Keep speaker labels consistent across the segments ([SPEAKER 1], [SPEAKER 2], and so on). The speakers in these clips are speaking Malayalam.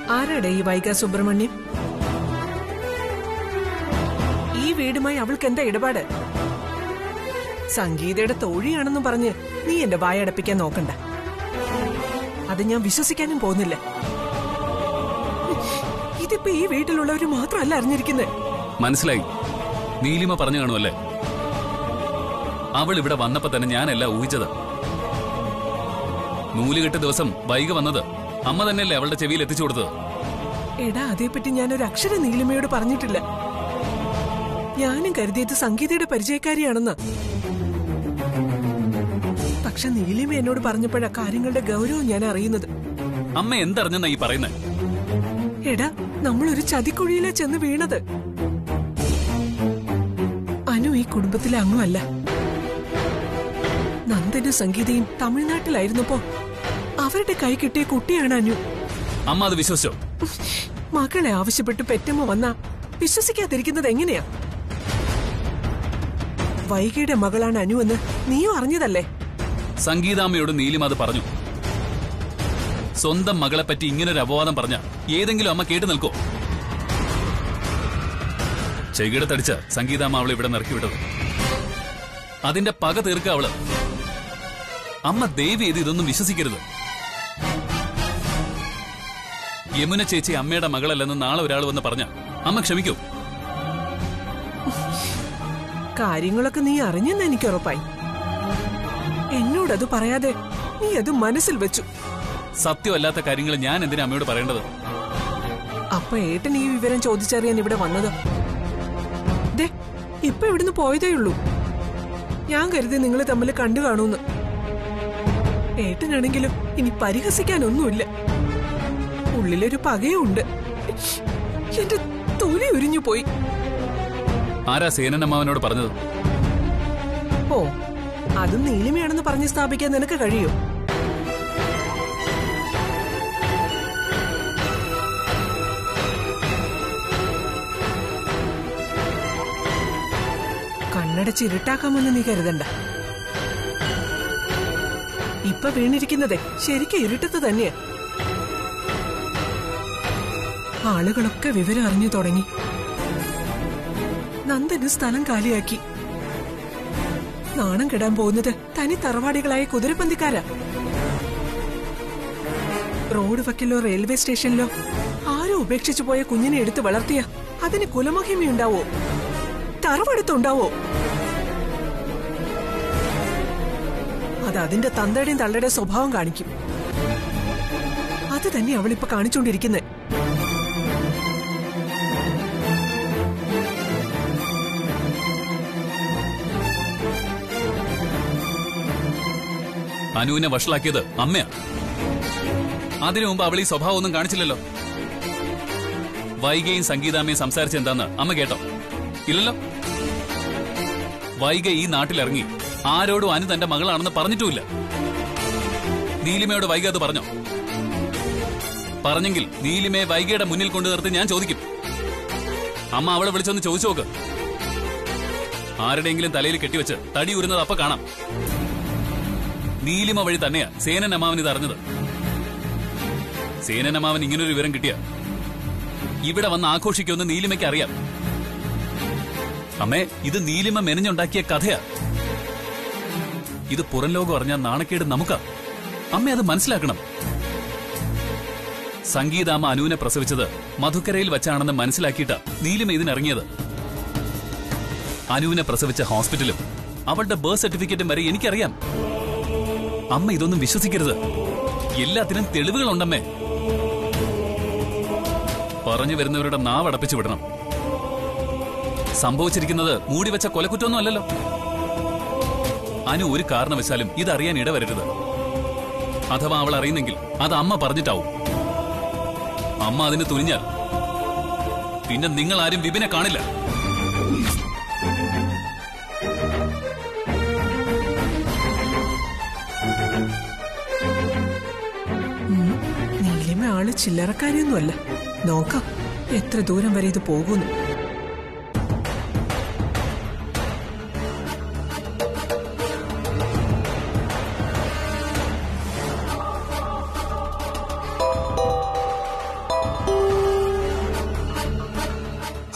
[SPEAKER 1] ആരാടെ ഈ വൈക സുബ്രഹ്മണ്യം ഈ വീടുമായി അവൾക്ക് എന്താ ഇടപാട് സംഗീതയുടെ തോഴിയാണെന്നും പറഞ്ഞ് നീ എന്റെ വായടപ്പിക്കാൻ നോക്കണ്ട അത് ഞാൻ വിശ്വസിക്കാനും പോകുന്നില്ല ഇതിപ്പോ ഈ വീട്ടിലുള്ളവര് മാത്രമല്ല അറിഞ്ഞിരിക്കുന്നത്
[SPEAKER 2] മനസ്സിലായി നീലിമ പറഞ്ഞു കാണുമല്ലേ അവൾ ഇവിടെ വന്നപ്പോ തന്നെ ഞാനല്ല ഊഹിച്ചത് നൂലുകെട്ട് ദിവസം വൈകി വന്നത് അമ്മ തന്നെയല്ലേ അവളുടെ ചെവിയിൽ എത്തിച്ചു കൊടുത്തത്
[SPEAKER 1] എടാ അതേപ്പറ്റി ഞാൻ ഒരു അക്ഷരം നീലിമയോട് പറഞ്ഞിട്ടില്ല ഞാനും കരുതിയത് സംഗീതയുടെ പരിചയക്കാരിയാണെന്ന് പക്ഷെ നീലിമ എന്നോട് പറഞ്ഞപ്പോഴാ കാര്യങ്ങളുടെ ഗൗരവം ഞാൻ അറിയുന്നത്
[SPEAKER 2] അമ്മ എന്തറിഞ്ഞെന്നാ ഈ പറയുന്നത്
[SPEAKER 1] എടാ നമ്മളൊരു ചതിക്കുഴിയിലാ ചെന്ന് വീണത് അനു ഈ കുടുംബത്തിലെ അംഗമല്ല നന്ദനും സംഗീതയും തമിഴ്നാട്ടിലായിരുന്നപ്പോ അവരുടെ കൈ കിട്ടിയ കുട്ടിയാണ് അനു
[SPEAKER 2] അമ്മ അത് വിശ്വസിച്ചോ
[SPEAKER 1] മകളെ ആവശ്യപ്പെട്ട് പെറ്റമ്മ വന്നാ വിശ്വസിക്കാതിരിക്കുന്നത് എങ്ങനെയാ വൈകയുടെ മകളാണ് അനു എന്ന് നീയും അറിഞ്ഞതല്ലേ
[SPEAKER 2] സംഗീതാമ്മയോട് നീലിമ അത് പറഞ്ഞു സ്വന്തം മകളെ പറ്റി ഇങ്ങനൊരു അപവാദം പറഞ്ഞ ഏതെങ്കിലും അമ്മ കേട്ടു നിൽക്കോ ചെകിടത്തടിച്ച സംഗീതാമ്മ അവളെ ഇവിടെ നിറക്കി വിട്ടത് അതിന്റെ പക തീർക്കുക അവള് അമ്മ ദേവി ചെയ്ത് ഇതൊന്നും വിശ്വസിക്കരുത് യമുന ചേച്ചി അമ്മയുടെ മകളല്ലെന്ന് നാളെ ഒരാൾ വന്ന് പറഞ്ഞ അമ്മ ക്ഷമിക്കൂ
[SPEAKER 1] കാര്യങ്ങളൊക്കെ നീ അറിഞ്ഞെന്ന് എനിക്ക് ഉറപ്പായി എന്നോടത് പറയാതെ നീ അത് മനസ്സിൽ വെച്ചു
[SPEAKER 2] സത്യമല്ലാത്ത കാര്യങ്ങൾ ഞാൻ എന്തിനാ അമ്മയോട് പറയേണ്ടത്
[SPEAKER 1] അപ്പൊ ഏട്ടൻ ഈ വിവരം ചോദിച്ചറിയാൻ ഇവിടെ വന്നത് ദേ ഇപ്പൊ ഇവിടുന്ന് പോയതേ ഉള്ളൂ ഞാൻ കരുതി നിങ്ങൾ തമ്മിൽ കണ്ടു കാണൂന്ന് ഏട്ടനാണെങ്കിലും ഇനി പരിഹസിക്കാനൊന്നുമില്ല ഉള്ളിലൊരു പകയുണ്ട് എന്റെ തൊലി ഉരിഞ്ഞു പോയി
[SPEAKER 2] ആരാ സേനനമ്മാവനോട് പറഞ്ഞത്
[SPEAKER 1] ഓ അതും നീലിമയാണെന്ന് പറഞ്ഞ് സ്ഥാപിക്കാൻ നിനക്ക് കഴിയോ കണ്ണടച്ച് ഇരുട്ടാക്കാമെന്ന് നീ കരുതണ്ട ഇപ്പൊ വീണിരിക്കുന്നതേ ശരിക്കും ഇരുട്ടത്ത് തന്നെയാ ആളുകളൊക്കെ വിവരം അറിഞ്ഞു തുടങ്ങി നന്ദന് സ്ഥലം കാലിയാക്കി നാണം കെടാൻ പോകുന്നത് തനി തറവാടികളായ കുതിരപ്പന്തിക്കാരാ റോഡ് വക്കിലോ റെയിൽവേ സ്റ്റേഷനിലോ ആരോ ഉപേക്ഷിച്ചു പോയ കുഞ്ഞിനെ എടുത്ത് വളർത്തിയ അതിന് കുലമഹിമയുണ്ടാവോ തറവടുത്തുണ്ടാവോ അത് അതിന്റെ തന്തയുടെയും തള്ളയുടെയും സ്വഭാവം കാണിക്കും അത് തന്നെ അവളിപ്പോ കാണിച്ചുകൊണ്ടിരിക്കുന്നത്
[SPEAKER 2] അനുവിനെ വഷളാക്കിയത് അമ്മയാ അതിനു മുമ്പ് അവൾ ഈ സ്വഭാവം ഒന്നും കാണിച്ചില്ലല്ലോ വൈകയും സംഗീതാമ്മയും സംസാരിച്ച എന്താന്ന് അമ്മ കേട്ടോ ഇല്ലല്ലോ വൈക ഈ നാട്ടിലിറങ്ങി ആരോടും അനു തന്റെ മകളാണെന്ന് പറഞ്ഞിട്ടുമില്ല നീലിമയോട് വൈക അത് പറഞ്ഞോ പറഞ്ഞെങ്കിൽ നീലിമയെ വൈകയുടെ മുന്നിൽ കൊണ്ടു നിർത്തി ഞാൻ ചോദിക്കും അമ്മ അവളെ വിളിച്ചൊന്ന് ചോദിച്ചു നോക്ക് ആരുടെയെങ്കിലും തലയിൽ കെട്ടിവെച്ച് തടി ഉരുന്നത് അപ്പൊ കാണാം നീലിമ വഴി തന്നെയാ സേനൻ അമ്മാവൻ ഇത് അറിഞ്ഞത് സേനൻ അമ്മാവൻ ഇങ്ങനൊരു വിവരം കിട്ടിയ ഇവിടെ വന്ന് ആഘോഷിക്കുമെന്ന് നീലിമയ്ക്ക് അറിയാം അമ്മേ ഇത് നീലിമ മെനഞ്ഞുണ്ടാക്കിയ കഥയാ ഇത് പുറം ലോകം അറിഞ്ഞാൽ നാണക്കേട് നമുക്കാ അമ്മ അത് മനസ്സിലാക്കണം സംഗീതാമ്മ അനുവിനെ പ്രസവിച്ചത് മധുക്കരയിൽ വച്ചാണെന്ന് മനസ്സിലാക്കിയിട്ടാ നീലിമ ഇതിനിറങ്ങിയത് അനുവിനെ പ്രസവിച്ച ഹോസ്പിറ്റലും അവളുടെ ബർത്ത് സർട്ടിഫിക്കറ്റും വരെ എനിക്കറിയാം അമ്മ ഇതൊന്നും വിശ്വസിക്കരുത് എല്ലാത്തിനും തെളിവുകളുണ്ടമ്മേ പറഞ്ഞു വരുന്നവരുടെ നാവ് അടപ്പിച്ചു വിടണം സംഭവിച്ചിരിക്കുന്നത് മൂടിവെച്ച കൊലക്കുറ്റമൊന്നും അല്ലല്ലോ അനു ഒരു കാരണവശാലും ഇതറിയാൻ ഇടവരരുത് അഥവാ അവൾ അറിയുന്നെങ്കിൽ അത് അമ്മ പറഞ്ഞിട്ടാവും അമ്മ അതിന് തുനിഞ്ഞാൽ പിന്നെ നിങ്ങൾ ആരും വിപിനെ കാണില്ല
[SPEAKER 1] നീലിമ ആള് ചില്ലറക്കാരിയൊന്നുമല്ല നോക്കാം എത്ര ദൂരം വരെ ഇത് പോകുന്നു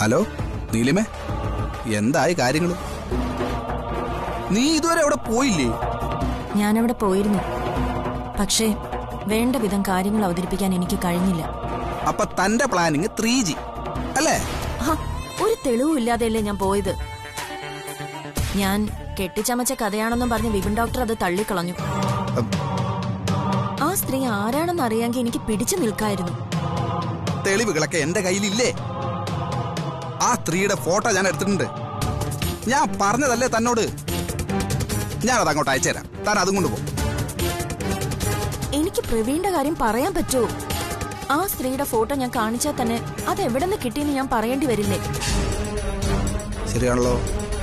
[SPEAKER 3] ഹലോ നീലിമേ എന്തായി കാര്യങ്ങൾ നീ ഇതുവരെ അവിടെ പോയില്ലേ
[SPEAKER 4] ഞാനവിടെ പോയിരുന്നു പക്ഷേ വേണ്ട വിധം കാര്യങ്ങൾ അവതരിപ്പിക്കാൻ എനിക്ക് കഴിഞ്ഞില്ല
[SPEAKER 3] അപ്പൊ തന്റെ പ്ലാനിങ് ത്രീ ജി അല്ലേ
[SPEAKER 4] ഹ, ഒരു തെളിവും ഇല്ലാതെയല്ലേ ഞാൻ പോയത് ഞാൻ കെട്ടിച്ചമച്ച കഥയാണെന്നും പറഞ്ഞ് വിപിൻ ഡോക്ടർ അത് തള്ളിക്കളഞ്ഞു
[SPEAKER 3] ഉം.
[SPEAKER 4] ആ സ്ത്രീ ആരാണെന്ന് അറിയാമെങ്കിൽ എനിക്ക് പിടിച്ചു നിൽക്കായിരുന്നു
[SPEAKER 3] തെളിവുകളൊക്കെ എന്റെ കയ്യിലില്ലേ ആ സ്ത്രീയുടെ ഫോട്ടോ ഞാൻ എടുത്തിട്ടുണ്ട് ഞാൻ പറഞ്ഞതല്ലേ തന്നോട് ഞാനത് അങ്ങോട്ട് അയച്ചുതരാം താൻ അതും കൊണ്ടുപോകും
[SPEAKER 4] എനിക്ക് പ്രവീണിന്റെ കാര്യം പറയാൻ പറ്റുമോ ആ സ്ത്രീയുടെ ഫോട്ടോ ഞാൻ കാണിച്ചാൽ തന്നെ അത് എവിടെ നിന്ന് കിട്ടിയെന്ന് ഞാൻ പറയേണ്ടി വരില്ലേ
[SPEAKER 3] ശരിയാണല്ലോ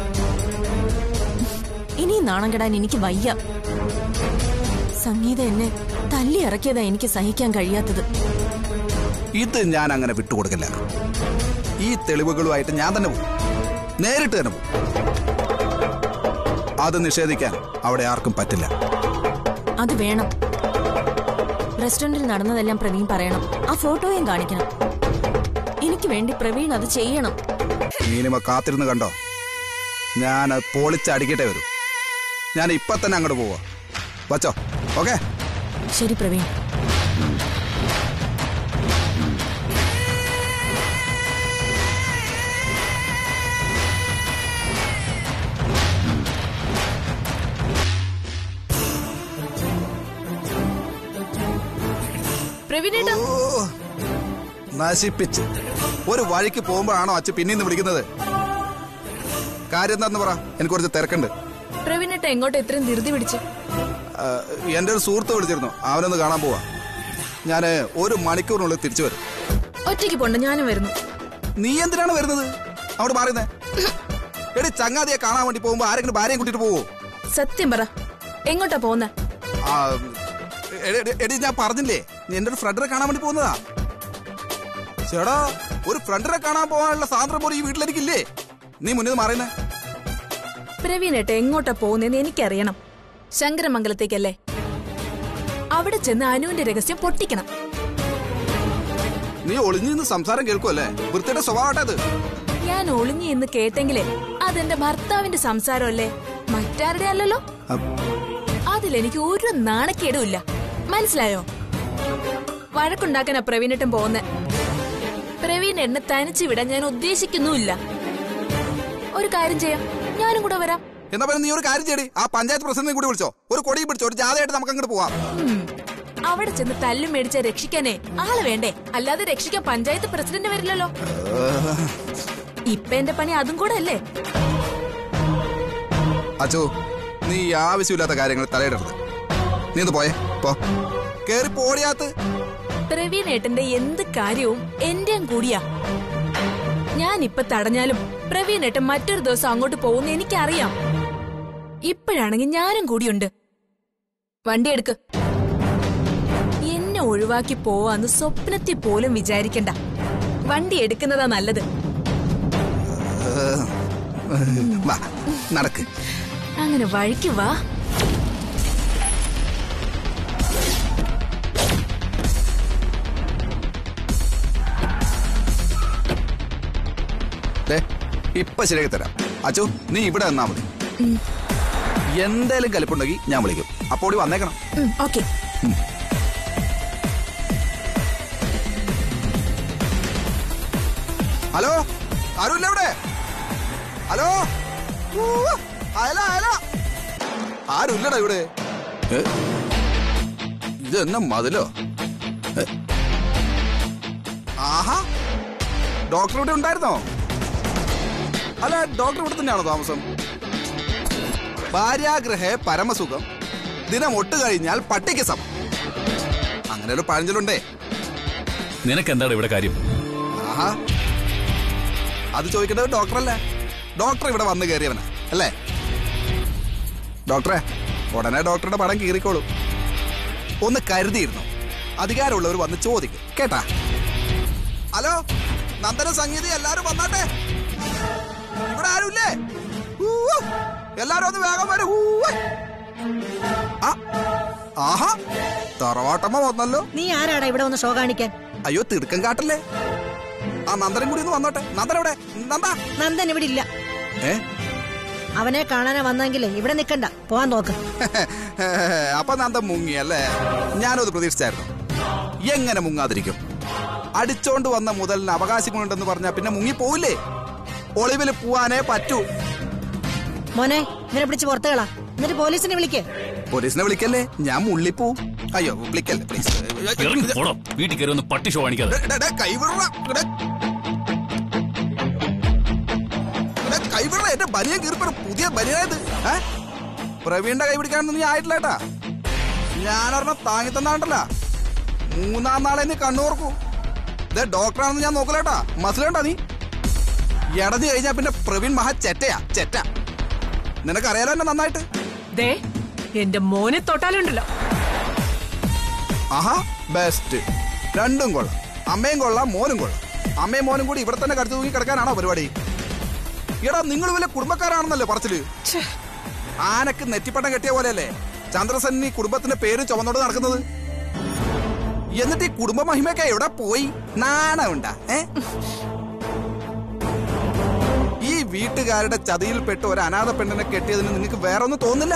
[SPEAKER 4] ഇനി നാണം കെടാൻ എനിക്ക് വയ്യ സംഗീത എന്നെ തല്ലി ഇറക്കിയതാ എനിക്ക് സഹിക്കാൻ കഴിയാത്തത്
[SPEAKER 3] ഇത് ഞാൻ അങ്ങനെ വിട്ടുകൊടുക്കില്ല ഈ തെളിവുകളുമായിട്ട് ഞാൻ തന്നെ പോകും നേരിട്ട് തന്നെ പോകും അത് നിഷേധിക്കാൻ അവിടെ ആർക്കും പറ്റില്ല
[SPEAKER 4] അത് വേണം റെസ്റ്റോറന്റിൽ നടന്നതെല്ലാം പ്രവീൺ പറയണം ആ ഫോട്ടോയും കാണിക്കണം എനിക്ക് വേണ്ടി പ്രവീൺ അത് ചെയ്യണം
[SPEAKER 3] നീനിമ കാത്തിരുന്ന് കണ്ടോ ഞാൻ അത് പൊളിച്ചടിക്കട്ടെ വരും ഞാൻ ഇപ്പൊ തന്നെ അങ്ങോട്ട് പോവാ വച്ചോ ഓക്കെ
[SPEAKER 4] ശരി പ്രവീൺ
[SPEAKER 5] പ്രവീണേട്ടാ
[SPEAKER 3] ഓ, നശിപ്പിച്ച് ഒരു വഴിക്ക് പോകുമ്പോഴാണോ അച്ഛൻ പിന്നീന്ന് വിളിക്കുന്നത് കാര്യം എന്താന്ന് പറ എനിക്ക് കുറച്ച് തിരക്കുണ്ട്
[SPEAKER 5] പ്രവീണേട്ട എങ്ങോട്ട് ഇത്രയും ധൃതി പിടിച്ച്
[SPEAKER 3] ആ, എന്റെ ഒരു സുഹൃത്ത് വിളിച്ചിരുന്നു അവനൊന്ന് കാണാൻ പോവാ ഞാൻ ഒരു മണിക്കൂറിനുള്ളിൽ തിരിച്ചു വരും
[SPEAKER 5] ഒറ്റയ്ക്ക് പോണ്ട ഞാനും വരുന്നു
[SPEAKER 3] നീ എന്തിനാണ് വരുന്നത് അവിടെ മാറുന്നേ എടി ചങ്ങാതിയെ കാണാൻ വേണ്ടി പോകുമ്പോ ആരെങ്കിലും ഭാര്യയും കൂട്ടിട്ട് പോവോ
[SPEAKER 5] സത്യം പറ എങ്ങോട്ടാ പോന്നെ
[SPEAKER 3] ആ, എടി, എടി, എടി ഞാൻ പറഞ്ഞില്ലേ നീ എന്റെ ഒരു ഫ്രണ്ടിനെ കാണാൻ വേണ്ടി പോകുന്നതാ ചേടാ ഒരു ഫ്രണ്ടിനെ കാണാൻ പോകാനുള്ള സ്വാതന്ത്ര്യം പോലും ഈ വീട്ടിലെനിക്കില്ലേ നീ മുന്നിൽ നിന്ന് മാറിയുന്നേ
[SPEAKER 5] പ്രവീണേട്ട എങ്ങോട്ടാ പോകുന്നതെന്ന് എനിക്കറിയണം ശങ്കരമംഗലത്തേക്കല്ലേ അവിടെ ചെന്ന് അനുവിന്റെ രഹസ്യം പൊട്ടിക്കണം
[SPEAKER 3] നീ ഒളിഞ്ഞു നിന്ന് സംസാരം കേൾക്കുമല്ലേ വൃത്തിയുടെ സ്വഭാവട്ടെ അത്
[SPEAKER 5] ഞാൻ ഒളിഞ്ഞു എന്ന് കേട്ടെങ്കിലേ അതെന്റെ ഭർത്താവിന്റെ സംസാരമല്ലേ മറ്റാരുടെ അല്ലല്ലോ അതിലെനിക്ക് ഒരു നാണക്കേടും ഇല്ല മനസ്സിലായോ വഴക്കുണ്ടാക്കാനാ പ്രവീണേട്ടൻ പോകുന്നെ പ്രവീൺ എന്നെ തനിച്ച് വിടാൻ ഞാൻ ഉദ്ദേശിക്കുന്നുമില്ല ഒരു കാര്യം ചെയ്യാം ഞാനും കൂടെ വരാം
[SPEAKER 3] എന്നാ പിന്നെ നീ ഒരു കാര്യം ചെയ്യടി ആ പഞ്ചായത്ത് പ്രസിഡന്റിനെ കൂടി വിളിച്ചോ ഒരു കൊടി പിടിച്ചോ ഒരു ജാഥയായിട്ട് നമുക്ക് അങ്ങോട്ട് പോവാം
[SPEAKER 5] ഉം. അവിടെ ചെന്ന് തല്ലും മേടിച്ച രക്ഷിക്കാനേ ആള് വേണ്ടേ അല്ലാതെ രക്ഷിക്കാൻ പഞ്ചായത്ത് പ്രസിഡന്റ് വരില്ലല്ലോ ഇപ്പൊ എന്റെ പണി അതും കൂടെ അല്ലേ
[SPEAKER 3] അച്ചോ നീ ഈ ആവശ്യമില്ലാത്ത കാര്യങ്ങൾ തലയിടരുത് നീ ഒന്ന് പോയേ പോ കേറി പോടിയാത്ത്
[SPEAKER 5] പ്രവീണേട്ടന്റെ എന്ത് കാര്യവും എന്റെയും കൂടിയാ ഞാൻ ഇപ്പൊ തടഞ്ഞാലും പ്രവീണേട്ടൻ മറ്റൊരു ദിവസം അങ്ങോട്ട് പോകുന്ന എനിക്കറിയാം ഇപ്പോഴാണെങ്കിൽ ഞാനും കൂടിയുണ്ട് വണ്ടി എടുക്ക് എന്നെ ഒഴിവാക്കി പോവാന്ന് സ്വപ്നത്തിൽ പോലും വിചാരിക്കണ്ട വണ്ടി എടുക്കുന്നതാ നല്ലത്
[SPEAKER 3] വാ നടക്ക്
[SPEAKER 5] അങ്ങനെ വഴിക്ക് വാ
[SPEAKER 3] ദേ, ഇപ്പൊ ശരിയാക്കി തരാം അച്ചു നീ ഇവിടെ നിന്നാ മതി എന്തേലും കലിപ്പുണ്ടെങ്കിൽ ഞാൻ വിളിക്കും അപ്പോൾ വന്നേക്കണം
[SPEAKER 5] ഓക്കെ
[SPEAKER 3] ഹലോ ആരുമില്ല ഇവിടെ ഹലോ ഊ, അയല അയല ആരുമില്ലടാ ഇവിടെ ഏ? ഇത് എന്നെ മതിലോ ഏ? ആഹാ ഡോക്ടർ ഇവിടെ ഉണ്ടായിരുന്നോ അല്ല ഡോക്ടർ ഇവിടെ തന്നെയാണോ താമസം ഭാര്യാഗ്രഹേ പരമസുഖം ദിനം ഒട്ട് കഴിഞ്ഞാൽ പട്ടിക്ക് സമം അങ്ങനെ ഒരു പഴഞ്ചലുണ്ടേ
[SPEAKER 2] നിനക്ക് എന്താണ് ഇവിടെ കാര്യം
[SPEAKER 3] ആഹാ അത് ചോദിക്കേണ്ടത് ഡോക്ടറല്ലേ ഡോക്ടർ ഇവിടെ വന്ന് കയറിയവനാ അല്ലേ ഡോക്ടറെ ഉടനെ ഡോക്ടറുടെ പടം കീറിക്കോളൂ ഒന്ന് കരുതിയിരുന്നു അധികാരമുള്ളവർ വന്ന് ചോദിക്കും കേട്ടാ ഹലോ നന്ദന സംഗീത എല്ലാരും വന്നാട്ടെ ഇവിടെ ആരുമില്ലേ ഊ, എല്ലാരും ഒന്ന് വേഗം വരും ഊ. ആ, ആഹാ തറവാട്ടമ്മ വന്നല്ലോ
[SPEAKER 6] നീ ആരാടാ ഇവിടെ ഒന്ന് ഷോ കാണിക്കാൻ
[SPEAKER 3] അയ്യോ തിടുക്കം കാട്ടല്ലേ ആ നന്ദനും കൂടി ഒന്ന് വന്നോട്ടെ നന്ദൻ എവിടെ നന്ദ
[SPEAKER 6] നന്ദൻ ഇവിടെ ഇല്ല
[SPEAKER 3] ഏ
[SPEAKER 6] അവനെ കാണാനാ വന്നെങ്കിലേ ഇവിടെ നിക്കണ്ട പോവാൻ നോക്ക്
[SPEAKER 3] അപ്പൊ നന്ദൻ മുങ്ങി അല്ലേ ഞാനത് പ്രതീക്ഷിച്ചായിരുന്നു എങ്ങനെ മുങ്ങാതിരിക്കും അടിച്ചോണ്ട് വന്ന മുതലിന് അവകാശങ്ങളുണ്ടെന്ന് പറഞ്ഞാ പിന്നെ മുങ്ങി പോവില്ലേ ഒളിവിൽ പോവാനേ പറ്റൂ
[SPEAKER 6] മോനെ ഇവനെ പിടിച്ച് പുറത്ത് കളാ എന്നിട്ട് പോലീസിനെ വിളിക്ക്
[SPEAKER 3] പോലീസിനെ വിളിക്കല്ലേ ഞാൻ മുള്ളിപ്പോവും അയ്യോ വിളിക്കല്ലേ പ്ലീസ്
[SPEAKER 2] ഇറങ്ങി പോടോ വീട്ടിൽ കയറി ഒന്ന് പട്ടി ഷോ കാണിക്കാതെ
[SPEAKER 3] കൈവിട കൈവിട എന്റെ ബനിയൻ കീറിപ്പറ പുതിയ ബനിയനായത് ഏ പ്രവീണിന്റെ കൈ പിടിക്കാനൊന്നും നീ ആയിട്ടില്ല ഏട്ടാ ഞാനൊരെണ്ണം താങ്ങി തന്നാണ്ടല്ല മൂന്നാം നാളെ നീ കണ്ണൂർക്കൂ ഇതേ ഡോക്ടറാണെന്ന് ഞാൻ നോക്കലേട്ടാ മസിലുണ്ടോ നീ ഇടഞ്ഞു കഴിഞ്ഞാ പിന്നെ പ്രവീൺ മഹാ ചെറ്റയാ ചെറ്റ നിനക്കറിയാലോ എന്നെ നന്നായിട്ട്
[SPEAKER 1] ദേ എന്റെ മോനെ തൊട്ടാലുണ്ടല്ലോ
[SPEAKER 3] ആഹാ ബെസ്റ്റ് രണ്ടും കൊള്ളാം അമ്മയും കൊള്ളാം മോനും കൊള്ളാം അമ്മയും മോനും കൂടി ഇവിടെ തന്നെ കടുത്തു തൂങ്ങി കിടക്കാനാണോ പരിപാടി എടാ നിങ്ങൾ വല്ല കുടുംബക്കാരാണെന്നല്ലേ പറച്ചില്
[SPEAKER 1] ഛേ,
[SPEAKER 3] ആനക്ക് നെറ്റിപ്പട്ടം കെട്ടിയ പോലെയല്ലേ ചന്ദ്രസൻ ഈ കുടുംബത്തിന്റെ പേര് ചുമന്നോട് നടക്കുന്നത് എന്നിട്ട് ഈ കുടുംബ മഹിമയൊക്കെ എവിടെ പോയി നാണമുണ്ട ഏ ഈ വീട്ടുകാരുടെ ചതിയിൽപ്പെട്ട് ഒരു അനാഥ പെണ്ണിനെ കെട്ടിയതിന് നിങ്ങൾക്ക് വേറെ ഒന്നും തോന്നില്ല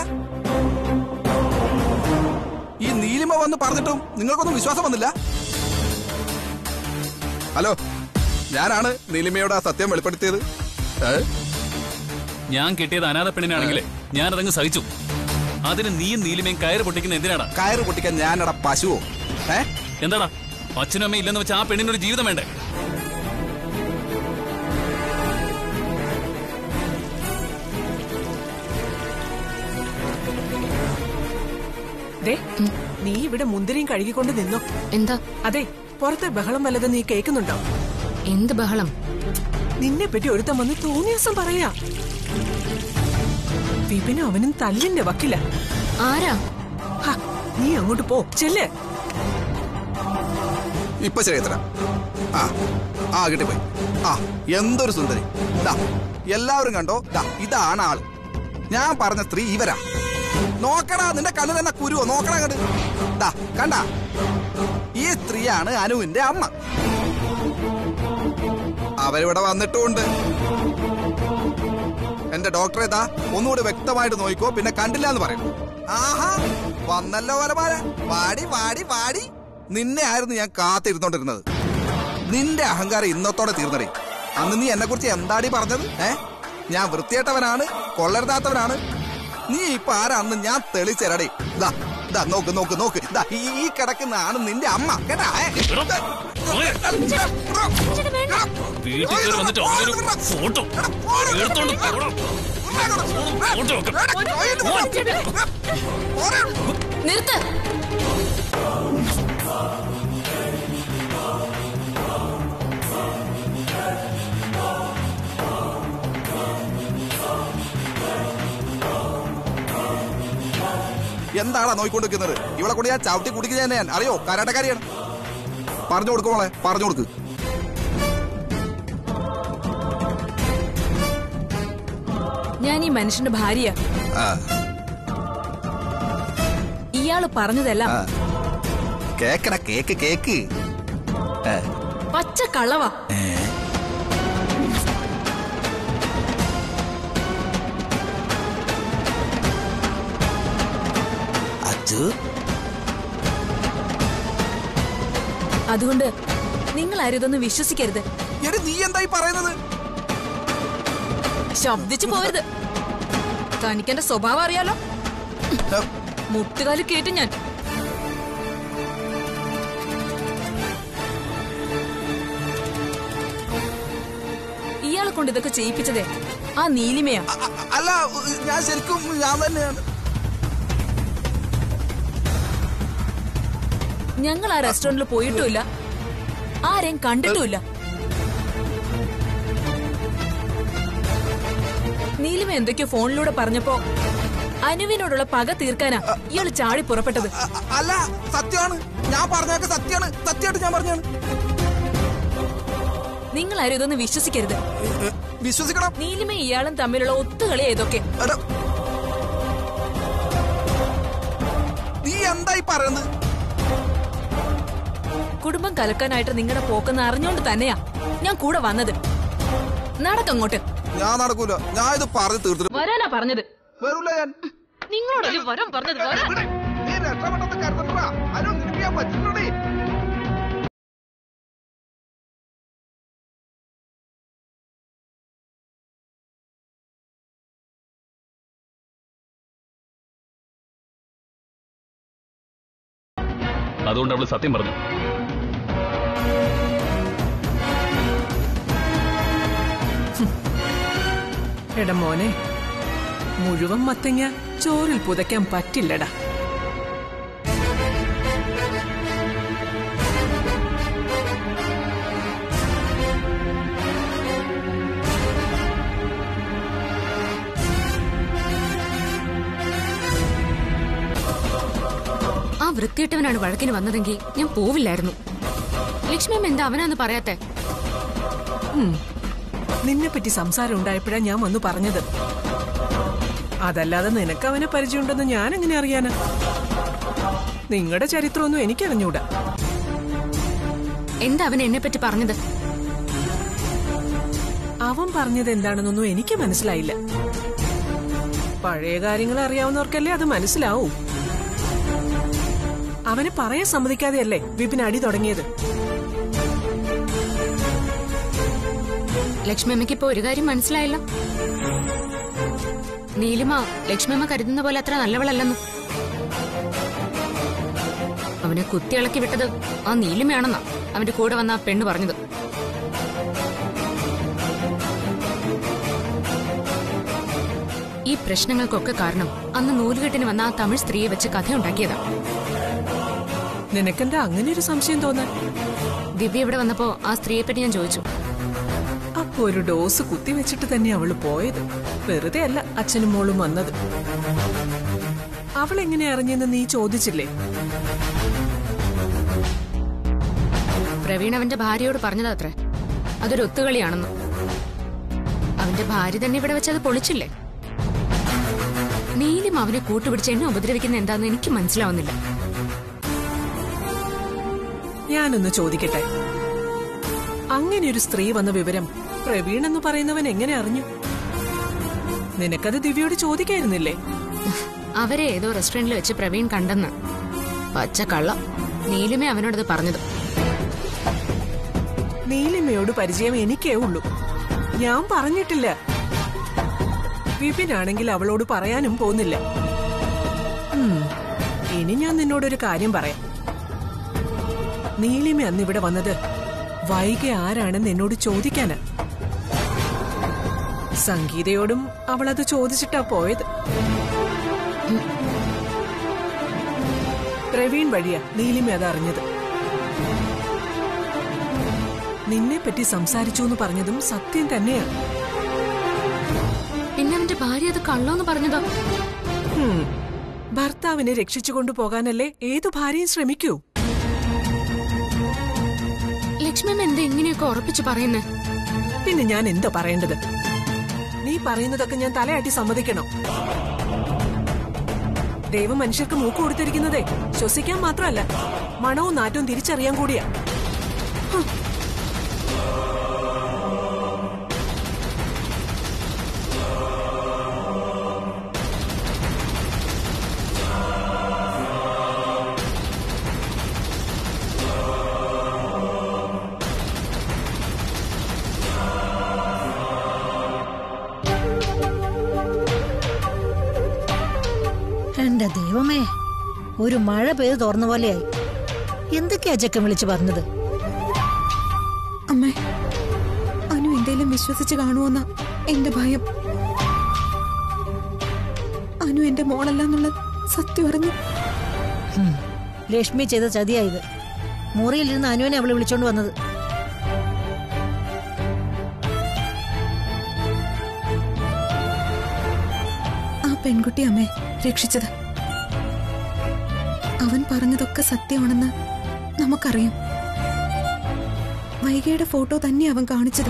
[SPEAKER 3] ഈ നീലിമ വന്ന് പറഞ്ഞിട്ടും നിങ്ങൾക്കൊന്നും വിശ്വാസം വന്നില്ല ഹലോ ഞാനാണ് നീലിമയോട് ആ സത്യം വെളിപ്പെടുത്തിയത് ഏ?
[SPEAKER 2] ഞാൻ കിട്ടിയത് അനാഥ പെണ്ണിനാണെങ്കിൽ ഞാൻ അതങ്ങ് സഹിച്ചു അതിന് നീയും നീലിമയും കയറ് പൊട്ടിക്കുന്ന എന്തിനാടാ
[SPEAKER 3] കയറ് പൊട്ടിക്കാൻ ഞാനടാ പശുവോ ഏ
[SPEAKER 2] എന്താടാ അച്ഛനും അമ്മയും ഇല്ലെന്ന് വെച്ചാൽ ആ പെണ്ണിനൊരു ജീവിതം വേണ്ടേ
[SPEAKER 1] ദേ നീ ഇവിടെ മുന്തിരിയും കഴുകിക്കൊണ്ട് നിന്നോ
[SPEAKER 4] എന്താ
[SPEAKER 1] അതെ പുറത്തെ ബഹളം വല്ലതും നീ കേൾക്കുന്നുണ്ടോ
[SPEAKER 4] എന്ത് ബഹളം
[SPEAKER 1] നിന്നെ പറ്റി ഒരുത്തം വന്ന് തോന്നിയാസം പറയാ വിപിനും അവനും തല്ലിന്റെ വക്കില്ല
[SPEAKER 4] ആരാ
[SPEAKER 1] ഹ, നീ അങ്ങോട്ട് പോ ചെല്ലേ
[SPEAKER 3] ഇപ്പൊ ശരിയത്ര ആ ആ കിട്ടിപ്പോയി ആ എന്തൊരു സുന്ദരി ദാ എല്ലാവരും കണ്ടോ ദാ ഇതാണ് ആള് ഞാൻ പറഞ്ഞ സ്ത്രീ ഇവരാ നോക്കടാ നിന്റെ കണ്ണിൽ എന്ന കുരുവോ നോക്കടാ കണ്ട് ദാ കണ്ട ഈ സ്ത്രീയാണ് അനുവിന്റെ അമ്മ അവരിവിടെ വന്നിട്ടുമുണ്ട് എന്റെ ഡോക്ടറെ ഇതാ ഒന്നുകൂടി വ്യക്തമായിട്ട് നോക്കിക്കോ പിന്നെ കണ്ടില്ല എന്ന് പറയും ആഹാ വന്നല്ലോ വലമാല വാടി വാടി വാടി നിന്നെ ആയിരുന്നു ഞാൻ കാത്തിരുന്നോണ്ടിരുന്നത് നിന്റെ അഹങ്കാരം ഇന്നത്തോടെ തീർന്നടി അന്ന് നീ എന്നെ കുറിച്ച് എന്താടി പറഞ്ഞത് ഏ ഞാൻ വൃത്തിയേട്ടവനാണ് കൊള്ളരുതാത്തവനാണ് നീ ഇപ്പൊ ആരാന്ന് ഞാൻ തെളിച്ചരടി ഇതാ ഇതാ നോക്ക് നോക്ക് നോക്ക് ഇതാ ഈ ഈ കിടക്കുന്ന ആണ് നിന്റെ അമ്മ കേട്ടാ ഏ?
[SPEAKER 2] വീട്ടിൽ കയറി വന്നിട്ട് അവനൊരു ഫോട്ടോ എടുത്തോണ്ട് പോടാ. ഫോട്ടോ ഒക്കെ
[SPEAKER 5] നിർത്ത്
[SPEAKER 3] എന്താണാ നോയിക്കൊണ്ടിരിക്കുന്നത് ഇവളെ കൊണ്ട് ഞാൻ ചവിട്ടി കുടിക്കുക തന്നെ ഞാൻ അറിയോ കരാട്ടക്കാരിയാണ് പറഞ്ഞു കൊടുക്കും മോളെ പറഞ്ഞു കൊടുക്ക്
[SPEAKER 5] ഞാൻ ഈ മനുഷ്യന്റെ ഭാര്യ
[SPEAKER 3] ആ,
[SPEAKER 5] ഇയാള് പറഞ്ഞതെല്ലാം
[SPEAKER 3] ആ. കേക്കട കേക്ക് കേക്ക് ഏ,
[SPEAKER 5] പച്ച കള്ളവാ
[SPEAKER 3] ഏ. അച്ചു
[SPEAKER 5] അതുകൊണ്ട് നിങ്ങൾ ആരും ഇതൊന്നും വിശ്വസിക്കരുത്
[SPEAKER 3] എടി നീ എന്തായി പറയുന്നത്
[SPEAKER 5] ശബ്ദിച്ചു പോരുത് തനിക്കെന്റെ സ്വഭാവം അറിയാലോ
[SPEAKER 3] ഏ,
[SPEAKER 5] മുട്ടുകാല് കേട്ടു ഞാൻ ഇയാളെ കൊണ്ട് ഇതൊക്കെ ചെയ്യിപ്പിച്ചതേ ആ നീലിമയാ
[SPEAKER 3] അ- അ- അല്ല ഞാൻ ശരിക്കും ഞാൻ തന്നെയാണ്
[SPEAKER 5] ഞങ്ങൾ ആ റെസ്റ്റോറന്റിൽ പോയിട്ടുമില്ല ആരെയും കണ്ടിട്ടുമില്ല നീലിമ എന്തൊക്കെയോ ഫോണിലൂടെ പറഞ്ഞപ്പോ അനുവിനോടുള്ള പക തീർക്കാനാ ഇയാള് ചാടി പുറപ്പെട്ടത്
[SPEAKER 3] അ- അ- അല്ല സത്യമാണ് ഞാൻ പറഞ്ഞതൊക്കെ സത്യമാണ് സത്യമായിട്ട് ഞാൻ പറഞ്ഞാണ്
[SPEAKER 5] നിങ്ങൾ ആരും ഇതൊന്നും വിശ്വസിക്കരുത്
[SPEAKER 3] വിശ്വസിക്കണം
[SPEAKER 5] നീലിമയും ഇയാളും തമ്മിലുള്ള ഒത്തുകളി ഏതൊക്കെ
[SPEAKER 3] എടാ. നീ എന്തായി പറയുന്നത്
[SPEAKER 5] കുടുംബം കലക്കാനായിട്ട് നിങ്ങളുടെ പോക്കെന്ന് അറിഞ്ഞോണ്ട് തന്നെയാ ഞാൻ കൂടെ വന്നത് നടക്കങ്ങോട്ട്
[SPEAKER 3] ഞാൻ നടക്കൂല ഞാൻ ഇത് പറഞ്ഞു തീർത്തിട്ട്
[SPEAKER 5] വരാനാ പറഞ്ഞത്
[SPEAKER 3] വരൂല ഞാൻ
[SPEAKER 5] നിങ്ങളോടല്ലേ വരാൻ പറഞ്ഞത് വരാൻ
[SPEAKER 3] ഇവിടെ. നീ രക്ഷപ്പെട്ടെന്ന് കരുതണ്ടാ അനു നിനക്ക് ഞാൻ പറ്റുന്നുണ്ടേ
[SPEAKER 2] അതുകൊണ്ട് അവള് സത്യം പറഞ്ഞു
[SPEAKER 1] എടാ മോനെ മുഴുവൻ മത്തങ്ങ ചോറിൽ പുതയ്ക്കാൻ പറ്റില്ലടാ
[SPEAKER 7] ആ വൃത്തിയിട്ടവനാണ് വഴക്കിന് വന്നതെങ്കിൽ ഞാൻ പോവില്ലായിരുന്നു ലക്ഷ്മിയമ്മ എന്താ അവനാന്ന് പറയാത്തെ
[SPEAKER 1] നിന്നെ പറ്റി സംസാരം ഉണ്ടായപ്പോഴാ ഞാൻ വന്നു പറഞ്ഞത് അതല്ലാതെ നിനക്ക് അവനെ പരിചയമുണ്ടെന്ന് ഞാൻ എങ്ങനെ അറിയാനാ നിങ്ങളുടെ ചരിത്രമൊന്നും എനിക്കറിഞ്ഞൂടാ
[SPEAKER 7] എന്താ അവൻ എന്നെ പറ്റി പറഞ്ഞത്
[SPEAKER 1] അവൻ പറഞ്ഞത് എന്താണെന്നൊന്നും എനിക്ക് മനസ്സിലായില്ല പഴയ കാര്യങ്ങൾ അറിയാവുന്നവർക്കല്ലേ അത് മനസ്സിലാവൂ അവനെ പറയാൻ സമ്മതിക്കാതെയല്ലേ വിപിൻ അടി തുടങ്ങിയത്
[SPEAKER 7] ലക്ഷ്മിയമ്മയ്ക്ക് ഇപ്പൊ ഒരു കാര്യം മനസ്സിലായല്ലോ നീലിമ ലക്ഷ്മിയമ്മ കരുതുന്ന പോലെ അത്ര നല്ലവളല്ലെന്ന് അവനെ കുത്തിയിളക്കി വിട്ടത് ആ നീലിമയാണെന്നാ അവന്റെ കൂടെ വന്ന ആ പെണ്ണ് പറഞ്ഞത് ഈ പ്രശ്നങ്ങൾക്കൊക്കെ കാരണം അന്ന് നൂലുകെട്ടിന് വന്ന ആ തമിഴ് സ്ത്രീയെ വെച്ച് കഥയുണ്ടാക്കിയതാ
[SPEAKER 1] നിനക്കെന്താ അങ്ങനെ ഒരു സംശയം തോന്നാൻ
[SPEAKER 7] ദിവ്യ ഇവിടെ വന്നപ്പോ ആ സ്ത്രീയെ പറ്റി ഞാൻ ചോദിച്ചു
[SPEAKER 1] അപ്പൊ ഒരു ഡോസ് കുത്തിവെച്ചിട്ട് തന്നെ അവള് പോയത് വെറുതെ അല്ല അച്ഛനും മോളും വന്നത് അവൾ എങ്ങനെ അറിഞ്ഞെന്ന് നീ ചോദിച്ചില്ലേ
[SPEAKER 7] പ്രവീൺ അവന്റെ ഭാര്യയോട് പറഞ്ഞതാത്രേ അതൊരു ഒത്തുകളിയാണെന്ന് അവന്റെ ഭാര്യ തന്നെ ഇവിടെ വെച്ച് അത് പൊളിച്ചില്ലേ നീലും അവനെ കൂട്ടുപിടിച്ച് എന്നെ ഉപദ്രവിക്കുന്ന എന്താന്ന് എനിക്ക് മനസ്സിലാവുന്നില്ല
[SPEAKER 1] ഞാനൊന്ന് ചോദിക്കട്ടെ അങ്ങനെ ഒരു സ്ത്രീ വന്ന വിവരം പ്രവീൺ എന്ന് പറയുന്നവൻ എങ്ങനെ അറിഞ്ഞു നിനക്കത് ദിവ്യയോട് ചോദിക്കായിരുന്നില്ലേ
[SPEAKER 7] അവരെ ഏതോ റെസ്റ്റോറന്റിൽ വെച്ച് പ്രവീൺ കണ്ടെന്ന് പച്ച കള്ള നീലിമേ അവനോടത് പറഞ്ഞത്
[SPEAKER 1] നീലിമയോട് പരിചയം എനിക്കേ ഉള്ളൂ ഞാൻ പറഞ്ഞിട്ടില്ല വിപിനാണെങ്കിൽ അവളോട് പറയാനും പോകുന്നില്ല ഉം, ഇനി ഞാൻ നിന്നോടൊരു കാര്യം പറയാം നീലിമ അന്ന് ഇവിടെ വന്നത് വൈകി ആരാണെന്ന് എന്നോട് ചോദിക്കാനാ സംഗീതയോടും അവളത് ചോദിച്ചിട്ടാ പോയത് പ്രവീൺ വഴിയാ നീലിമ അത് അറിഞ്ഞത് നിന്നെ പറ്റി സംസാരിച്ചു എന്ന് പറഞ്ഞതും സത്യം തന്നെയാ
[SPEAKER 7] പിന്നെ അവന്റെ ഭാര്യ അത് കള്ളോന്ന് പറഞ്ഞതോ
[SPEAKER 1] ഹും. ഭർത്താവിനെ രക്ഷിച്ചുകൊണ്ടു പോകാനല്ലേ ഏതു ഭാര്യയും ശ്രമിക്കൂ
[SPEAKER 7] ലക്ഷ്മിയമ്മ എന്താ ഇങ്ങനെയൊക്കെ ഉറപ്പിച്ചു പറയുന്നേ
[SPEAKER 1] പിന്നെ ഞാൻ എന്താ പറയേണ്ടത് നീ പറയുന്നതൊക്കെ ഞാൻ തലയാട്ടി സമ്മതിക്കണം ദൈവം മനുഷ്യർക്ക് മൂക്ക് കൊടുത്തിരിക്കുന്നതേ ശ്വസിക്കാൻ മാത്രമല്ല മണവും നാറ്റവും തിരിച്ചറിയാൻ കൂടിയാ ഹും.
[SPEAKER 6] എന്റെ ദൈവമേ ഒരു മഴ പെയ്ത് തോർന്ന പോലെയായി എന്തൊക്കെയാ ചെക്കൻ വിളിച്ചു പറഞ്ഞത്
[SPEAKER 8] അമ്മേ അനു എന്തേലും വിശ്വസിച്ച് കാണുമെന്ന എന്റെ ഭയം അനു എന്റെ മോളല്ല സത്യം അറിഞ്ഞു
[SPEAKER 6] ഹും. ലക്ഷ്മി ചെയ്ത ചതിയായത് മുറിയിലിരുന്ന് അനുവിനെ അവള് വിളിച്ചോണ്ട് വന്നത്
[SPEAKER 8] ആ പെൺകുട്ടി അമ്മേ രക്ഷിച്ചത് അവൻ പറഞ്ഞതൊക്കെ സത്യമാണെന്ന് നമുക്കറിയാം വൈകയുടെ ഫോട്ടോ തന്നെ അവൻ കാണിച്ചത്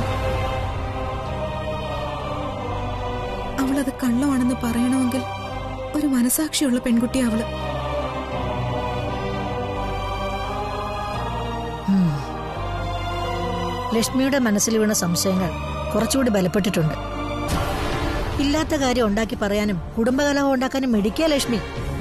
[SPEAKER 8] അവളത് കള്ളമാണെന്ന് പറയണമെങ്കിൽ ഒരു മനസാക്ഷിയുള്ള പെൺകുട്ടി അവള്
[SPEAKER 6] ലക്ഷ്മിയുടെ മനസ്സിൽ വീണ സംശയങ്ങൾ കുറച്ചുകൂടി ബലപ്പെട്ടിട്ടുണ്ട് ഇല്ലാത്ത കാര്യം ഉണ്ടാക്കി പറയാനും കുടുംബകലഹം ഉണ്ടാക്കാനും മിടിക്കുക ലക്ഷ്മി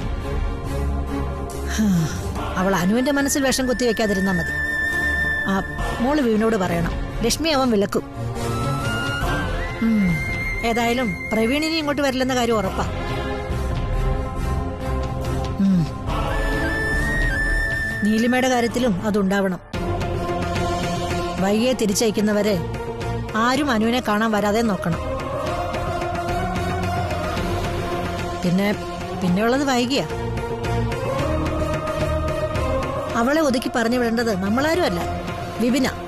[SPEAKER 6] ഹാ, അവൾ അനുവിന്റെ മനസ്സിൽ വിഷം കുത്തി വെക്കാതിരുന്നാ മതി ആ മോള് വീണോട് പറയണം ലക്ഷ്മി അവൻ വിലക്കും ഉം, ഏതായാലും പ്രവീണിനി ഇങ്ങോട്ട് വരില്ലെന്ന കാര്യം ഉറപ്പാ ഉം. നീലിമയുടെ കാര്യത്തിലും അതുണ്ടാവണം വൈകിയെ തിരിച്ചയക്കുന്നവരെ ആരും അനുവിനെ കാണാൻ വരാതെ നോക്കണം പിന്നെ പിന്നെയുള്ളത് വൈകിയാ അവളെ ഒതുക്കി പറഞ്ഞു വിടേണ്ടത് നമ്മളാരും അല്ല വിപിന